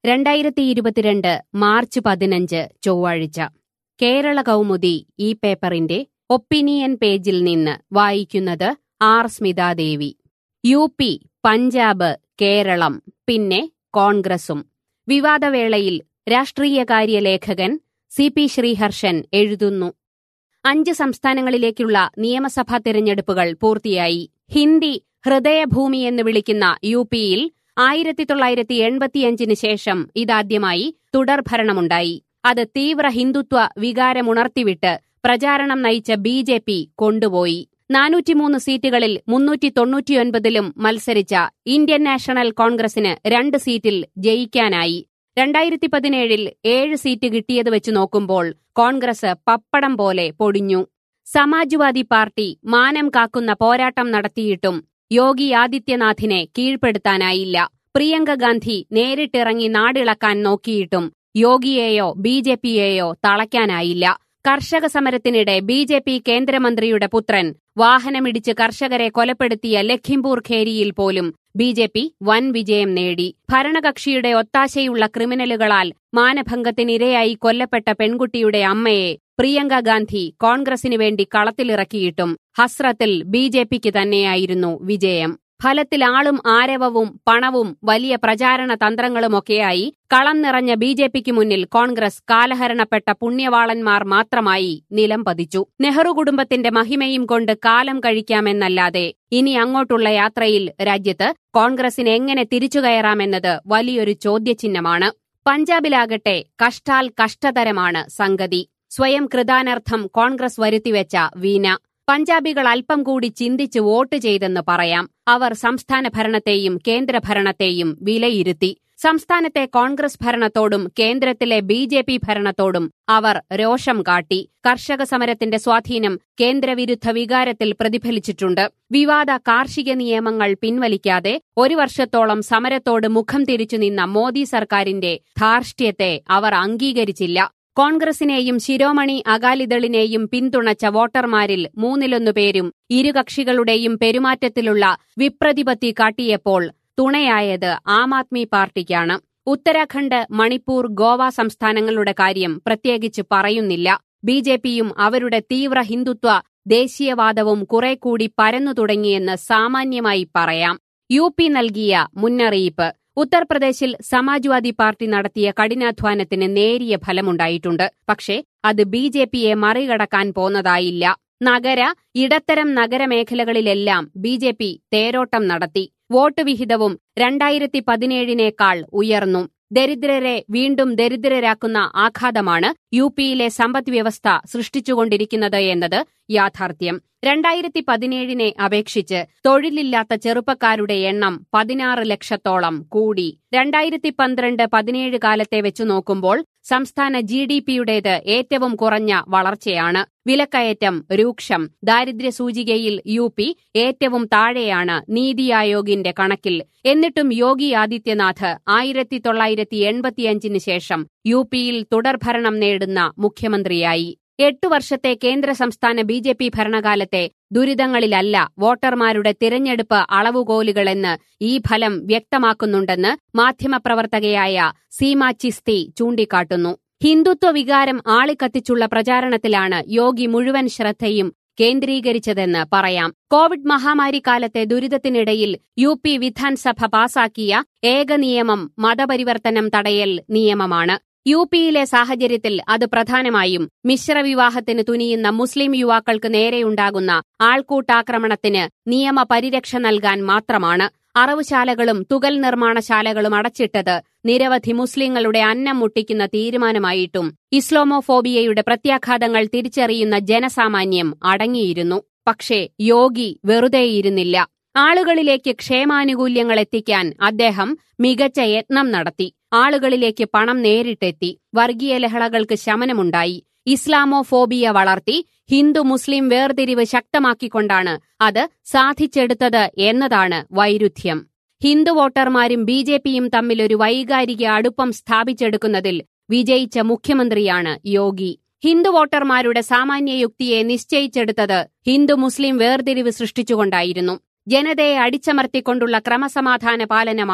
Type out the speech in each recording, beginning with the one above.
രണ്ടായിരത്തി ഇരുപത്തിരണ്ട് മാർച്ച് പതിനഞ്ച് ചൊവ്വാഴ്ച കേരള കൗമുദി ഈ പേപ്പറിന്റെ ഒപ്പീനിയൻ പേജിൽ നിന്ന് വായിക്കുന്നത് R Smithadevi U P Punjab Keralam പിന്നെ കോൺഗ്രസും വിവാദവേളയിൽ രാഷ്ട്രീയകാര്യ ലേഖകൻ സി പി ശ്രീഹർഷൻ എഴുതുന്നു അഞ്ച് സംസ്ഥാനങ്ങളിലേക്കുള്ള നിയമസഭാ തിരഞ്ഞെടുപ്പുകൾ പൂർത്തിയായി ഹിന്ദി ഹൃദയഭൂമി എന്ന് വിളിക്കുന്ന യു പിയിൽ ആയിരത്തി തൊള്ളായിരത്തി എൺപത്തിയഞ്ചിന് ശേഷം ഇതാദ്യമായി തുടർഭരണമുണ്ടായി അത് തീവ്ര ഹിന്ദുത്വ വികാരമുണർത്തിവിട്ട് പ്രചാരണം നയിച്ച ബി ജെ പി കൊണ്ടുപോയി നാനൂറ്റിമൂന്ന് സീറ്റുകളിൽ മുന്നൂറ്റി തൊണ്ണൂറ്റിയൊൻപതിലും മത്സരിച്ച ഇന്ത്യൻ നാഷണൽ കോൺഗ്രസിന് രണ്ട് സീറ്റിൽ ജയിക്കാനായി രണ്ടായിരത്തി പതിനേഴിൽ ഏഴ് സീറ്റ് കിട്ടിയത് വെച്ച് നോക്കുമ്പോൾ കോൺഗ്രസ് പപ്പടം പോലെ പൊടിഞ്ഞു സമാജ്വാദി പാർട്ടി മാനം കാക്കുന്ന പോരാട്ടം നടത്തിയിട്ടും യോഗി ആദിത്യനാഥിനെ കീഴ്പ്പെടുത്താനായില്ല പ്രിയങ്ക ഗാന്ധി നേരിട്ടിറങ്ങി നാടിളക്കാൻ നോക്കിയിട്ടും യോഗിയെയോ ബി ജെ പിയെയോ തളയ്ക്കാനായില്ല കർഷക സമരത്തിനിടെ ബി ജെ പി കേന്ദ്രമന്ത്രിയുടെ പുത്രൻ വാഹനമിടിച്ച് കർഷകരെ കൊലപ്പെടുത്തിയ ലഖിംപൂർ ഖേരിയിൽ പോലും ബി ജെ പി വൻ വിജയം നേടി ഭരണകക്ഷിയുടെ ഒത്താശയുള്ള ക്രിമിനലുകളാൽ മാനഭംഗത്തിനിരയായി കൊല്ലപ്പെട്ട പെൺകുട്ടിയുടെ അമ്മയെ പ്രിയങ്ക ഗാന്ധി കോൺഗ്രസിനു വേണ്ടി കളത്തിലിറക്കിയിട്ടും ഹസ്രത്തിൽ ബി ജെ പിക്ക് തന്നെയായിരുന്നു വിജയം ഫലത്തിൽ ആളും ആരവവും പണവും വലിയ പ്രചാരണ തന്ത്രങ്ങളുമൊക്കെയായി കളം നിറഞ്ഞ ബി ജെ പിക്ക് മുന്നിൽ കോൺഗ്രസ് കാലഹരണപ്പെട്ട പുണ്യവാളന്മാർ മാത്രമായി നിലം പതിച്ചു നെഹ്റു കുടുംബത്തിന്റെ മഹിമയും കൊണ്ട് കാലം കഴിക്കാമെന്നല്ലാതെ ഇനി അങ്ങോട്ടുള്ള യാത്രയിൽ രാജ്യത്ത് കോൺഗ്രസിന് എങ്ങനെ തിരിച്ചുകയറാമെന്നത് വലിയൊരു ചോദ്യചിഹ്നമാണ് പഞ്ചാബിലാകട്ടെ കഷ്ടാൽ കഷ്ടതരമാണ് സംഗതി സ്വയം കൃതാനർത്ഥം കോൺഗ്രസ് വരുത്തിവെച്ച വീന പഞ്ചാബികൾ അല്പം കൂടി ചിന്തിച്ച് വോട്ട് ചെയ്തെന്ന് പറയാം അവർ സംസ്ഥാന ഭരണത്തെയും കേന്ദ്ര ഭരണത്തെയും വിലയിരുത്തി സംസ്ഥാനത്തെ കോൺഗ്രസ് ഭരണത്തോടും കേന്ദ്രത്തിലെ ബി ജെ പി ഭരണത്തോടും അവർ രോഷം കാട്ടി കർഷക സമരത്തിന്റെ സ്വാധീനം കേന്ദ്രവിരുദ്ധ വികാരത്തിൽ പ്രതിഫലിച്ചിട്ടുണ്ട് വിവാദ കാർഷിക നിയമങ്ങൾ പിൻവലിക്കാതെ ഒരു വർഷത്തോളം സമരത്തോട് മുഖം തിരിച്ചു നിന്ന മോദി സർക്കാരിന്റെ ധാർഷ്ട്യത്തെ അവർ അംഗീകരിച്ചില്ല കോൺഗ്രസിനെയും ശിരോമണി അകാലിദളിനെയും പിന്തുണച്ച വോട്ടർമാരിൽ മൂന്നിലൊന്നു പേരും ഇരുകക്ഷികളുടെയും പെരുമാറ്റത്തിലുള്ള വിപ്രതിപത്തി കാട്ടിയപ്പോൾ തുണയായത് ആം ആദ്മി പാർട്ടിക്കാണ് ഉത്തരാഖണ്ഡ് മണിപ്പൂർ ഗോവ സംസ്ഥാനങ്ങളുടെ കാര്യം പ്രത്യേകിച്ച് പറയുന്നില്ല ബി ജെ പിയും അവരുടെ തീവ്ര ഹിന്ദുത്വ ദേശീയവാദവും കുറെ കൂടി പരന്നു തുടങ്ങിയെന്ന് സാമാന്യമായി പറയാം യു പി നൽകിയ മുന്നറിയിപ്പ് ഉത്തർപ്രദേശിൽ സമാജ്വാദി പാർട്ടി നടത്തിയ കഠിനാധ്വാനത്തിന് നേരിയ ഫലമുണ്ടായിട്ടുണ്ട് പക്ഷേ അത് ബി ജെ പിയെ മറികടക്കാൻ പോന്നതായില്ല നഗര ഇടത്തരം നഗരമേഖലകളിലെല്ലാം ബി ജെ പി തേരോട്ടം നടത്തി വോട്ട് വിഹിതവും രണ്ടായിരത്തി പതിനേഴിനേക്കാൾ ഉയർന്നു ദരിദ്രരെ വീണ്ടും ദരിദ്രരാക്കുന്ന ആഘാതമാണ് യു പിയിലെ സമ്പദ്വ്യവസ്ഥ സൃഷ്ടിച്ചുകൊണ്ടിരിക്കുന്നത് എന്നത് യാഥാർത്ഥ്യം രണ്ടായിരത്തി പതിനേഴിനെ അപേക്ഷിച്ച് തൊഴിലില്ലാത്ത ചെറുപ്പക്കാരുടെ എണ്ണം പതിനാറ് ലക്ഷത്തോളം കൂടി രണ്ടായിരത്തി പന്ത്രണ്ട് പതിനേഴ് കാലത്തെ വെച്ചു നോക്കുമ്പോൾ സംസ്ഥാന ജി ഡി പിയുടേത് ഏറ്റവും കുറഞ്ഞ വളർച്ചയാണ് വിലക്കയറ്റം രൂക്ഷം ദാരിദ്ര്യ സൂചികയിൽ യു പി ഏറ്റവും താഴെയാണ് നീതി ആയോഗിന്റെ കണക്കിൽ എന്നിട്ടും യോഗി ആദിത്യനാഥ് ആയിരത്തി തൊള്ളായിരത്തി എൺപത്തിയഞ്ചിന് ശേഷം യു പിയിൽ തുടർഭരണം നേടുന്ന മുഖ്യമന്ത്രിയായി എട്ടു വർഷത്തെ കേന്ദ്ര സംസ്ഥാന ബി ജെ പി ഭരണകാലത്തെ ദുരിതങ്ങളിലല്ല വോട്ടർമാരുടെ തിരഞ്ഞെടുപ്പ് അളവുകോലുകളെന്ന് ഈ ഫലം വ്യക്തമാക്കുന്നുണ്ടെന്ന് മാധ്യമപ്രവർത്തകയായ സീമ ചിസ്തി ചൂണ്ടിക്കാട്ടുന്നു ഹിന്ദുത്വ വികാരം ആളിക്കത്തിച്ചുള്ള പ്രചാരണത്തിലാണ് യോഗി മുഴുവൻ ശ്രദ്ധയും കേന്ദ്രീകരിച്ചതെന്ന് പറയാം കോവിഡ് മഹാമാരി കാലത്തെ ദുരിതത്തിനിടയിൽ യു പി വിധാൻസഭ പാസാക്കിയ ഏക നിയമം മതപരിവർത്തനം തടയൽ നിയമമാണ് യു പിയിലെ സാഹചര്യത്തിൽ അത് പ്രധാനമായും മിശ്രവിവാഹത്തിന് തുനിയുന്ന മുസ്ലിം യുവാക്കൾക്ക് നേരെയുണ്ടാകുന്ന ആൾക്കൂട്ടാക്രമണത്തിന് നിയമപരിരക്ഷ നൽകാൻ മാത്രമാണ് അറവുശാലകളും തുകൽ നിർമ്മാണശാലകളും അടച്ചിട്ടത് നിരവധി മുസ്ലിങ്ങളുടെ അന്നം മുട്ടിക്കുന്ന തീരുമാനമായിട്ടും ഇസ്ലോമോഫോബിയയുടെ പ്രത്യാഘാതങ്ങൾ തിരിച്ചറിയുന്ന ജനസാമാന്യം അടങ്ങിയിരുന്നു പക്ഷേ യോഗി വെറുതെയിരുന്നില്ല ആളുകളിലേക്ക് ക്ഷേമാനുകൂല്യങ്ങൾ എത്തിക്കാൻ അദ്ദേഹം മികച്ച യത്നം നടത്തി ആളുകളിലേക്ക് പണം നേരിട്ടെത്തി വർഗീയ ലഹളകൾക്ക് ശമനമുണ്ടായി ഇസ്ലാമോഫോബിയ വളർത്തി ഹിന്ദു മുസ്ലിം വേർതിരിവ് ശക്തമാക്കിക്കൊണ്ടാണ് അത് സാധിച്ചെടുത്തത് എന്നതാണ് വൈരുദ്ധ്യം ഹിന്ദു വോട്ടർമാരും ബി ജെ പിയും തമ്മിലൊരു വൈകാരിക അടുപ്പം സ്ഥാപിച്ചെടുക്കുന്നതിൽ വിജയിച്ച മുഖ്യമന്ത്രിയാണ് യോഗി ഹിന്ദു വോട്ടർമാരുടെ സാമാന്യയുക്തിയെ നിശ്ചയിച്ചെടുത്തത് ഹിന്ദു മുസ്ലിം വേർതിരിവ് സൃഷ്ടിച്ചുകൊണ്ടായിരുന്നു ജനതയെ അടിച്ചമർത്തിക്കൊണ്ടുള്ള ക്രമസമാധാന പാലനമാണ്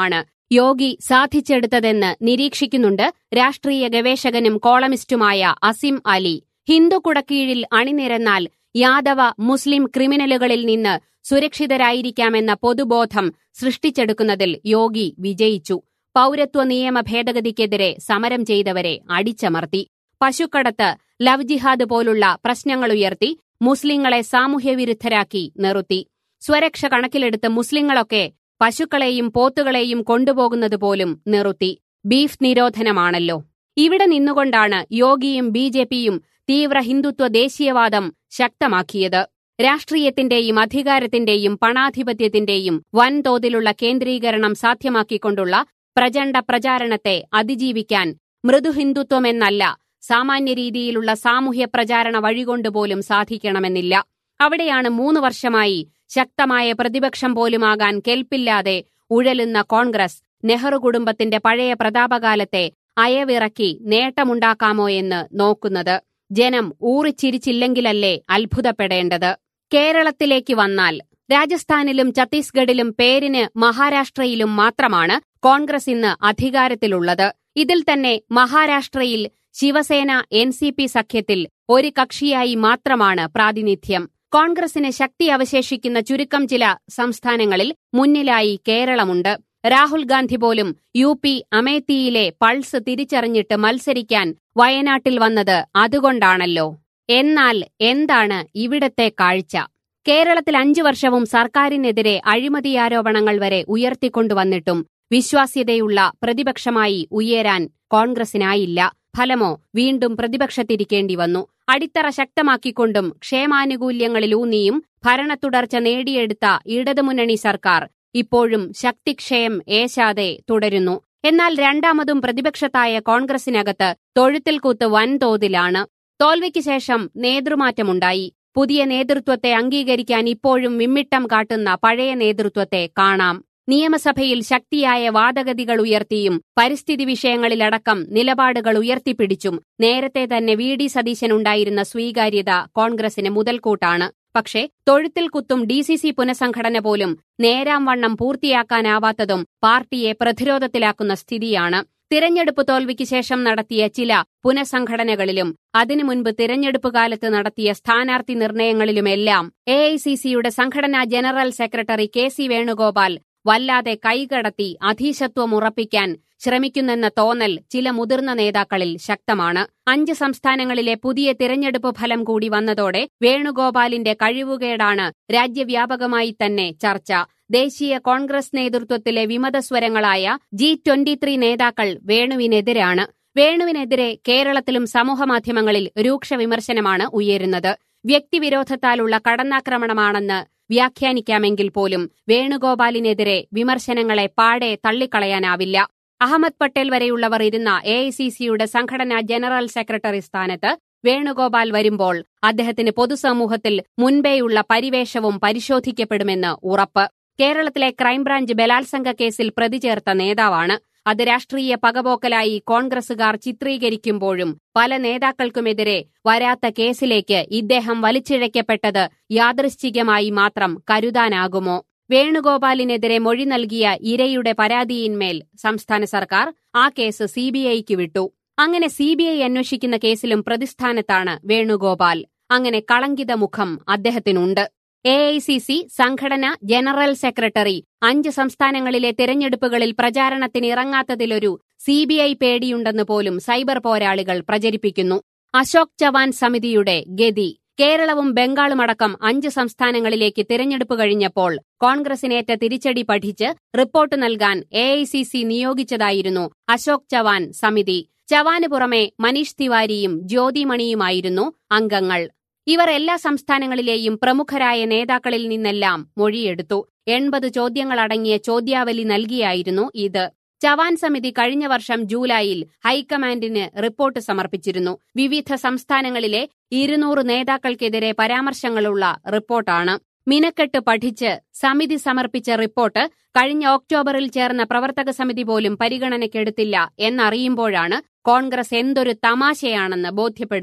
യോഗി സാധിച്ചെടുത്തതെന്ന് നിരീക്ഷിക്കുന്നുണ്ട് രാഷ്ട്രീയ ഗവേഷകനും കോളമിസ്റ്റുമായ അസിം അലി ഹിന്ദു കുടക്കീഴിൽ അണിനിരന്നാൽ യാദവ മുസ്ലിം ക്രിമിനലുകളിൽ നിന്ന് സുരക്ഷിതരായിരിക്കാമെന്ന പൊതുബോധം സൃഷ്ടിച്ചെടുക്കുന്നതിൽ യോഗി വിജയിച്ചു പൌരത്വ നിയമ ഭേദഗതിക്കെതിരെ സമരം ചെയ്തവരെ അടിച്ചമർത്തി പശുക്കടത്ത് ലവ് ജിഹാദ് പോലുള്ള പ്രശ്നങ്ങളുയർത്തി മുസ്ലിങ്ങളെ സാമൂഹ്യവിരുദ്ധരാക്കി നിർത്തി സ്വരക്ഷ കണക്കിലെടുത്ത് മുസ്ലിങ്ങളൊക്കെ പശുക്കളെയും പോത്തുകളെയും കൊണ്ടുപോകുന്നത് പോലും നിർത്തി ബീഫ് നിരോധനമാണല്ലോ ഇവിടെ നിന്നുകൊണ്ടാണ് യോഗിയും ബി ജെ പിയും തീവ്ര ഹിന്ദുത്വ ദേശീയവാദം ശക്തമാക്കിയത് രാഷ്ട്രീയത്തിന്റെയും അധികാരത്തിന്റെയും പണാധിപത്യത്തിന്റെയും വൻതോതിലുള്ള കേന്ദ്രീകരണം സാധ്യമാക്കിക്കൊണ്ടുള്ള പ്രചണ്ഡ പ്രചാരണത്തെ അതിജീവിക്കാൻ മൃദുഹിന്ദുത്വമെന്നല്ല സാമാന്യ രീതിയിലുള്ള സാമൂഹ്യ പ്രചാരണ വഴികൊണ്ടുപോലും സാധിക്കണമെന്നില്ല അവിടെയാണ് മൂന്ന് വർഷമായി ശക്തമായ പ്രതിപക്ഷം പോലുമാകാൻ കെൽപ്പില്ലാതെ ഉഴലുന്ന കോൺഗ്രസ് നെഹ്റു കുടുംബത്തിന്റെ പഴയ പ്രതാപകാലത്തെ അയവിറക്കി നേട്ടമുണ്ടാക്കാമോ എന്ന് നോക്കുന്നത് ജനം ഊറിച്ചിരിച്ചില്ലെങ്കിലല്ലേ അത്ഭുതപ്പെടേണ്ടത് കേരളത്തിലേക്ക് വന്നാൽ രാജസ്ഥാനിലും ഛത്തീസ്ഗഡിലും പേരിന് മഹാരാഷ്ട്രയിലും മാത്രമാണ് കോൺഗ്രസ് ഇന്ന് അധികാരത്തിലുള്ളത് ഇതിൽ തന്നെ മഹാരാഷ്ട്രയിൽ ശിവസേന എൻ സി പി സഖ്യത്തിൽ ഒരു കക്ഷിയായി മാത്രമാണ് പ്രാതിനിധ്യം കോൺഗ്രസിന് ശക്തി അവശേഷിക്കുന്ന ചുരുക്കം ചില സംസ്ഥാനങ്ങളിൽ മുന്നിലായി കേരളമുണ്ട് രാഹുൽ ഗാന്ധി പോലും യു പി അമേത്തിയിലെ പൾസ് തിരിച്ചറിഞ്ഞിട്ട് മത്സരിക്കാൻ വയനാട്ടിൽ വന്നത് അതുകൊണ്ടാണല്ലോ എന്നാൽ എന്താണ് ഇവിടത്തെ കാഴ്ച കേരളത്തിൽ അഞ്ചു വർഷവും സർക്കാരിനെതിരെ അഴിമതിയാരോപണങ്ങൾ വരെ ഉയർത്തിക്കൊണ്ടുവന്നിട്ടും വിശ്വാസ്യതയുള്ള പ്രതിപക്ഷമായി ഉയരാൻ കോൺഗ്രസിനായില്ല ഫലമോ വീണ്ടും പ്രതിപക്ഷത്തിരിക്കേണ്ടി വന്നു അടിത്തറ ശക്തമാക്കിക്കൊണ്ടും ക്ഷേമാനുകൂല്യങ്ങളിലൂന്നിയും ഭരണത്തുടർച്ച നേടിയെടുത്ത ഇടതുമുന്നണി സർക്കാർ ഇപ്പോഴും ശക്തിക്ഷയം ഏശാതെ തുടരുന്നു എന്നാൽ രണ്ടാമതും പ്രതിപക്ഷത്തായ കോൺഗ്രസിനകത്ത് തൊഴുത്തിൽ കൂത്ത് വൻതോതിലാണ് തോൽവിക്ക് ശേഷം നേതൃമാറ്റമുണ്ടായി പുതിയ നേതൃത്വത്തെ അംഗീകരിക്കാൻ ഇപ്പോഴും വിമ്മിട്ടം കാട്ടുന്ന പഴയ നേതൃത്വത്തെ കാണാം നിയമസഭയിൽ ശക്തിയായ വാദഗതികൾ ഉയർത്തിയും പരിസ്ഥിതി വിഷയങ്ങളിലടക്കം നിലപാടുകൾ ഉയർത്തിപ്പിടിച്ചും നേരത്തെ തന്നെ വി ഡി സതീശനുണ്ടായിരുന്ന സ്വീകാര്യത കോൺഗ്രസിന് മുതൽക്കൂട്ടാണ് പക്ഷേ തൊഴുത്തിൽ കുത്തും ഡി സി സി പുനഃസംഘടന പോലും നേരാം വണ്ണം പൂർത്തിയാക്കാനാവാത്തതും പാർട്ടിയെ പ്രതിരോധത്തിലാക്കുന്ന സ്ഥിതിയാണ് തിരഞ്ഞെടുപ്പ് തോൽവിക്ക് ശേഷം നടത്തിയ ചില പുനഃസംഘടനകളിലും അതിനു മുൻപ് തിരഞ്ഞെടുപ്പ് കാലത്ത് നടത്തിയ സ്ഥാനാർത്ഥി നിർണയങ്ങളിലുമെല്ലാം എ ഐ സി സിയുടെ സംഘടനാ general secretary K C Venugopal വല്ലാതെ കൈകടത്തി അധീശത്വം ഉറപ്പിക്കാൻ ശ്രമിക്കുന്നെന്ന തോന്നൽ ചില മുതിർന്ന നേതാക്കളിൽ ശക്തമാണ് അഞ്ച് സംസ്ഥാനങ്ങളിലെ പുതിയ തിരഞ്ഞെടുപ്പ് ഫലം കൂടി വന്നതോടെ വേണുഗോപാലിന്റെ കഴിവുകേടാണ് രാജ്യവ്യാപകമായി തന്നെ ചർച്ച ദേശീയ കോൺഗ്രസ് നേതൃത്വത്തിലെ വിമതസ്വരങ്ങളായ ജി ട്വന്റിത്രീ നേതാക്കൾ വേണുവിനെതിരാണ് വേണുവിനെതിരെ കേരളത്തിലും സമൂഹമാധ്യമങ്ങളിൽ രൂക്ഷ വിമർശനമാണ് ഉയരുന്നത് വ്യക്തിവിരോധത്താലുള്ള കടന്നാക്രമണമാണെന്ന് വ്യാഖ്യാനിക്കാമെങ്കിൽ പോലും വേണുഗോപാലിനെതിരെ വിമർശനങ്ങളെ പാടെ തള്ളിക്കളയാനാവില്ല അഹമ്മദ് പട്ടേൽ വരെയുള്ളവർ ഇരുന്ന എ ഐ സി സിയുടെ സംഘടനാ ജനറൽ സെക്രട്ടറി സ്ഥാനത്ത് വേണുഗോപാൽ വരുമ്പോൾ അദ്ദേഹത്തിന് പൊതുസമൂഹത്തിൽ മുൻപേയുള്ള പരിവേഷവും പരിശോധിക്കപ്പെടുമെന്ന് ഉറപ്പ് കേരളത്തിലെ ക്രൈംബ്രാഞ്ച് ബലാത്സംഗ കേസിൽ പ്രതി ചേർത്ത നേതാവാണ് അത് രാഷ്ട്രീയ പകപോക്കലായി കോൺഗ്രസുകാർ ചിത്രീകരിക്കുമ്പോഴും പല നേതാക്കൾക്കുമെതിരെ വരാത്ത കേസിലേക്ക് ഇദ്ദേഹം വലിച്ചിഴയ്ക്കപ്പെട്ടത് യാദൃശ്ചികമായി മാത്രം കരുതാനാകുമോ വേണുഗോപാലിനെതിരെ മൊഴി നൽകിയ ഇരയുടെ പരാതിയിന്മേൽ സംസ്ഥാന സർക്കാർ ആ കേസ് സിബിഐക്ക് വിട്ടു അങ്ങനെ സിബിഐ അന്വേഷിക്കുന്ന കേസിലും പ്രതിസ്ഥാനത്താണ് വേണുഗോപാൽ അങ്ങനെ കളങ്കിത മുഖം അദ്ദേഹത്തിനുണ്ട് എ ഐ സി സി സംഘടന ജനറൽ സെക്രട്ടറി അഞ്ച് സംസ്ഥാനങ്ങളിലെ തെരഞ്ഞെടുപ്പുകളിൽ പ്രചാരണത്തിന് ഇറങ്ങാത്തതിലൊരു സിബിഐ പേടിയുണ്ടെന്ന് പോലും സൈബർ പോരാളികൾ പ്രചരിപ്പിക്കുന്നു അശോക് ചവാൻ സമിതിയുടെ ഗതി കേരളവും ബംഗാളുമടക്കം അഞ്ച് സംസ്ഥാനങ്ങളിലേക്ക് തിരഞ്ഞെടുപ്പ് കഴിഞ്ഞപ്പോൾ കോൺഗ്രസിനേറ്റ തിരിച്ചടി പഠിച്ച് റിപ്പോർട്ട് നൽകാൻ എ ഐ സി സി നിയോഗിച്ചതായിരുന്നു അശോക് ചവാൻ സമിതി ചവാന് പുറമെ മനീഷ് തിവാരിയും ജ്യോതിമണിയുമായിരുന്നു അംഗങ്ങൾ ഇവർ എല്ലാ സംസ്ഥാനങ്ങളിലെയും പ്രമുഖരായ നേതാക്കളിൽ നിന്നെല്ലാം മൊഴിയെടുത്തു എൺപത് ചോദ്യങ്ങളടങ്ങിയ ചോദ്യാവലി നൽകിയായിരുന്നു ഇത് ചവാൻ സമിതി കഴിഞ്ഞ വർഷം ജൂലൈയിൽ ഹൈക്കമാൻഡിന് റിപ്പോർട്ട് സമർപ്പിച്ചിരുന്നു വിവിധ സംസ്ഥാനങ്ങളിലെ ഇരുന്നൂറ് നേതാക്കൾക്കെതിരെ പരാമർശങ്ങളുള്ള റിപ്പോർട്ടാണ് മിനക്കെട്ട് പഠിച്ച് സമിതി സമർപ്പിച്ച റിപ്പോർട്ട് കഴിഞ്ഞ ഒക്ടോബറിൽ ചേർന്ന പ്രവർത്തക സമിതി പോലും പരിഗണനയ്ക്കെടുത്തില്ല എന്നറിയുമ്പോഴാണ് കോൺഗ്രസ് എന്തൊരു തമാശയാണെന്ന് ബോധ്യപ്പെടുക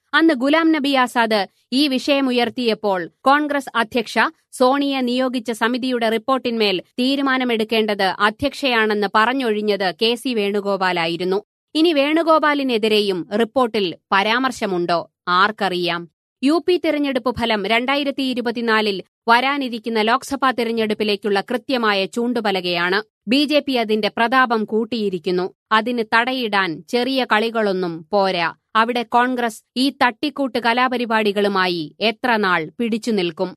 അന്ന് ഗുലാം നബി ആസാദ് ഈ വിഷയമുയർത്തിയപ്പോൾ കോൺഗ്രസ് അധ്യക്ഷ സോണിയെ നിയോഗിച്ച സമിതിയുടെ റിപ്പോർട്ടിന്മേൽ തീരുമാനമെടുക്കേണ്ടത് അധ്യക്ഷയാണെന്ന് പറഞ്ഞൊഴിഞ്ഞത് കെ സി വേണുഗോപാലായിരുന്നു ഇനി വേണുഗോപാലിനെതിരെയും റിപ്പോർട്ടിൽ പരാമർശമുണ്ടോ ആർക്കറിയാം യു പി തിരഞ്ഞെടുപ്പ് ഫലം രണ്ടായിരത്തി ഇരുപത്തിനാലിൽ വരാനിരിക്കുന്ന ലോക്സഭാ തിരഞ്ഞെടുപ്പിലേക്കുള്ള കൃത്യമായ ചൂണ്ടുപലകയാണ് ബി ജെ പി അതിന്റെ പ്രതാപം കൂട്ടിയിരിക്കുന്നു അതിന് തടയിടാൻ ചെറിയ കളികളൊന്നും പോരാ അവിടെ കോൺഗ്രസ് ഈ തട്ടിക്കൂട്ട് കലാപരിപാടികളുമായി എത്ര നാൾ പിടിച്ചു നിൽക്കും